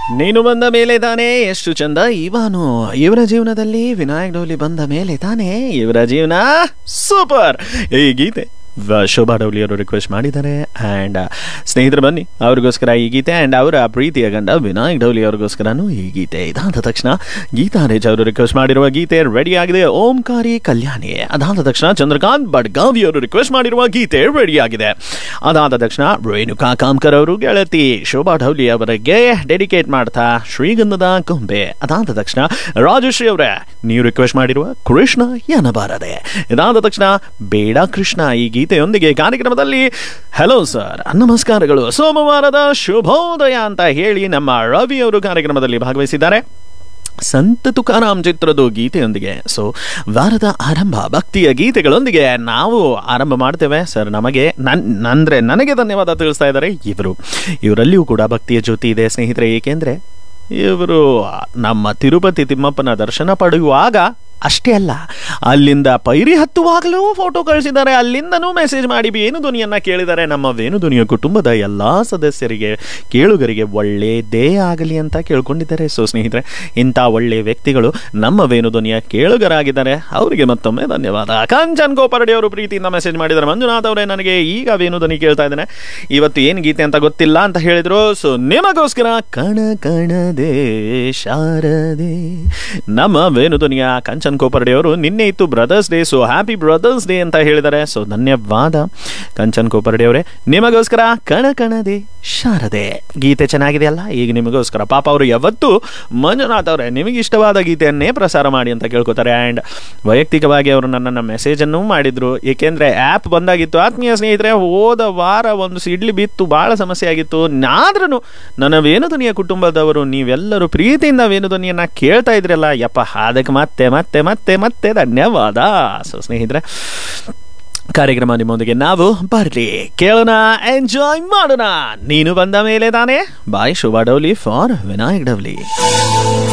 ನೀನು ಬಂದ ಮೇಲೆ ತಾನೇ ಎಷ್ಟು ಚಂದ ಇವಾನು ಇವರ ಜೀವನದಲ್ಲಿ ವಿನಾಯಕ್ ಡೋಲಿ ಬಂದ ಮೇಲೆ ತಾನೇ ಇವರ ಜೀವನ ಸೂಪರ್ ಈ ಗೀತೆ ವ- ಶೋಭಾ ಡೌಲಿ ಅವರು ರಿಕ್ವೆಸ್ಟ್ ಮಾಡಿದ್ದಾರೆ ಆ್ಯಂಡ್ ಸ್ನೇಹಿತರು ಬನ್ನಿ ಅವ್ರಿಗೋಸ್ಕರ ಈ ಗೀತೆ ಆ್ಯಂಡ್ ಅವರ ಪ್ರೀತಿಯ ಗಂಡ ವಿನಾಯಕ್ ಡೌಲಿ ಅವ್ರಿಗೋಸ್ಕರನೂ ಈ ಗೀತೆ ಇದಾದ ತಕ್ಷಣ ಗೀತಾ ರೇಜ್ ಅವರು ರಿಕ್ವೆಸ್ಟ್ ಮಾಡಿರುವ ಗೀತೆ ರೆಡಿ ಆಗಿದೆ ಓಂಕಾರಿ ಕಲ್ಯಾಣಿ ಅದಾದ ತಕ್ಷಣ ಚಂದ್ರಕಾಂತ್ ಬಡ್ಗಾವಿ ಅವರು ರಿಕ್ವೆಸ್ಟ್ ಮಾಡಿರುವ ಗೀತೆ ರೆಡಿ ಆಗಿದೆ ಅದಾದ ತಕ್ಷಣ ರೇಣುಕಾ ಕಾಮ್ಕರ್ ಅವರು ಗೆಳತಿ ಶೋಭಾ ಢೌಲಿ ಅವರಿಗೆ ಡೆಡಿಕೇಟ್ ಮಾಡ್ತಾ ಶ್ರೀಗಂಧದ ಗೊಂಬೆ ಅದಾದ ತಕ್ಷಣ ರಾಜಶ್ರೀ ಅವರೇ ನೀವು ರಿಕ್ವೆಸ್ಟ್ ಮಾಡಿರುವ ಕೃಷ್ಣ ಎನ್ನಬಾರದೆ ಇದಾದ ತಕ್ಷಣ ಬೇಡ ಕೃಷ್ಣ ಈ ಗೀತೆಯೊಂದಿಗೆ ಕಾರ್ಯಕ್ರಮದಲ್ಲಿ ಹಲೋ ಸರ್ ನಮಸ್ಕಾರಗಳು ಸೋಮವಾರದ ಶುಭೋದಯ ಅಂತ ಹೇಳಿ ನಮ್ಮ ರವಿ ಅವರು ಕಾರ್ಯಕ್ರಮದಲ್ಲಿ ಭಾಗವಹಿಸಿದ್ದಾರೆ ಸಂತ ತುಕಾರಾಮ್ ಚಿತ್ರದ ಗೀತೆಯೊಂದಿಗೆ ಸೊ ವಾರದ ಆರಂಭ ಭಕ್ತಿಯ ಗೀತೆಗಳೊಂದಿಗೆ ನಾವು ಆರಂಭ ಮಾಡ್ತೇವೆ ಸರ್ ನಮಗೆ ನನ್ ಅಂದರೆ ನನಗೆ ಧನ್ಯವಾದ ತಿಳಿಸ್ತಾ ಇದ್ದಾರೆ ಇವರು ಇವರಲ್ಲಿಯೂ ಕೂಡ ಭಕ್ತಿಯ ಜ್ಯೋತಿ ಇದೆ ಸ್ನೇಹಿತರೆ ಏಕೆಂದರೆ ಇವರು ನಮ್ಮ ತಿರುಪತಿ ತಿಮ್ಮಪ್ಪನ ದರ್ಶನ ಪಡೆಯುವಾಗ ಅಷ್ಟೇ ಅಲ್ಲ ಅಲ್ಲಿಂದ ಪೈರಿ ಹತ್ತುವಾಗಲೂ ಫೋಟೋ ಕಳಿಸಿದ್ದಾರೆ ಅಲ್ಲಿಂದನೂ ಮೆಸೇಜ್ ಮಾಡಿ ವೇಣುಧ್ವನಿಯನ್ನ ಕೇಳಿದ್ದಾರೆ ನಮ್ಮ ವೇಣುಧ್ವನಿಯ ಕುಟುಂಬದ ಎಲ್ಲ ಸದಸ್ಯರಿಗೆ ಕೇಳುಗರಿಗೆ ಒಳ್ಳೆಯದೇ ಆಗಲಿ ಅಂತ ಕೇಳ್ಕೊಂಡಿದ್ದಾರೆ ಸೊ ಸ್ನೇಹಿತರೆ ಇಂಥ ಒಳ್ಳೆಯ ವ್ಯಕ್ತಿಗಳು ನಮ್ಮ ವೇಣುಧ್ವನಿಯ ಕೇಳುಗರಾಗಿದ್ದಾರೆ ಅವರಿಗೆ ಮತ್ತೊಮ್ಮೆ ಧನ್ಯವಾದ ಕಾಂಚನ್ ಗೋಪರಡಿ ಅವರು ಪ್ರೀತಿಯಿಂದ ಮೆಸೇಜ್ ಮಾಡಿದ್ದಾರೆ ಮಂಜುನಾಥ್ ಅವರೇ ನನಗೆ ಈಗ ವೇಣುಧ್ವನಿ ಕೇಳ್ತಾ ಇದ್ದೇನೆ ಇವತ್ತು ಏನು ಗೀತೆ ಅಂತ ಗೊತ್ತಿಲ್ಲ ಅಂತ ಹೇಳಿದ್ರು ಸೊ ನಿಮಗೋಸ್ಕರ ಕಣ ಕಣದೆ ಶಾರದೆ ನಮ್ಮ ವೇಣುಧ್ವನಿಯ ಕಂಚನ್ ಕೋಪರ್ಡಿ ಅವರು ನಿನ್ನೆ ಇತ್ತು brothers day so happy brothers day ಅಂತ ಹೇಳಿದ್ದಾರೆ ಸೊ ಧನ್ಯವಾದ ಕಂಚನ್ ಕೋಪರ್ಡಿ ಅವರೇ ನಿಮಗೋಸ್ಕರ ಕಣ ಕಣದೆ ಶಾರದೆ ಗೀತೆ ಚೆನ್ನಾಗಿದೆ ಅಲ್ಲ ಈಗ ನಿಮಗೋಸ್ಕರ ಪಾಪ ಅವರು ಯಾವತ್ತೂ ಮಂಜುನಾಥ್ ಅವರೇ ನಿಮಗೆ ಇಷ್ಟವಾದ ಗೀತೆಯನ್ನೇ ಪ್ರಸಾರ ಮಾಡಿ ಅಂತ ಕೇಳ್ಕೊತಾರೆ ಆ್ಯಂಡ್ ವೈಯಕ್ತಿಕವಾಗಿ ಅವರು ನನ್ನನ್ನು ಮೆಸೇಜನ್ನು ಮಾಡಿದ್ರು ಏಕೆಂದರೆ ಆ್ಯಪ್ ಬಂದಾಗಿತ್ತು ಆತ್ಮೀಯ ಸ್ನೇಹಿತರೆ ಹೋದ ವಾರ ಒಂದು ಸಿಡ್ಲಿ ಬಿತ್ತು ಭಾಳ ಸಮಸ್ಯೆ ಆಗಿತ್ತು ಆದ್ರೂ ನನ್ನ ವೇಣುಧ್ವನಿಯ ಕುಟುಂಬದವರು ನೀವೆಲ್ಲರೂ ಪ್ರೀತಿಯಿಂದ ವೇಣುಧ್ವನಿಯನ್ನು ಕೇಳ್ತಾ ಇದ್ರಲ್ಲ ಯಪ್ಪ ಅದಕ್ಕೆ ಮತ್ತೆ ಮತ್ತೆ ಮತ್ತೆ ಮತ್ತೆ ಧನ್ಯವಾದ ಸೊ ಸ್ನೇಹಿತರೆ ಕಾರ್ಯಕ್ರಮ ನಿಮ್ಮೊಂದಿಗೆ ನಾವು ಬರ್ಲಿ ಕೇಳೋಣ ಎಂಜಾಯ್ ಮಾಡೋಣ ನೀನು ಬಂದ ಮೇಲೆ ತಾನೇ ಬಾಯ್ ಶುಭಾ ಡೌಲಿ ಫಾರ್ ವಿನಾಯಕ್ ಡೌಲಿ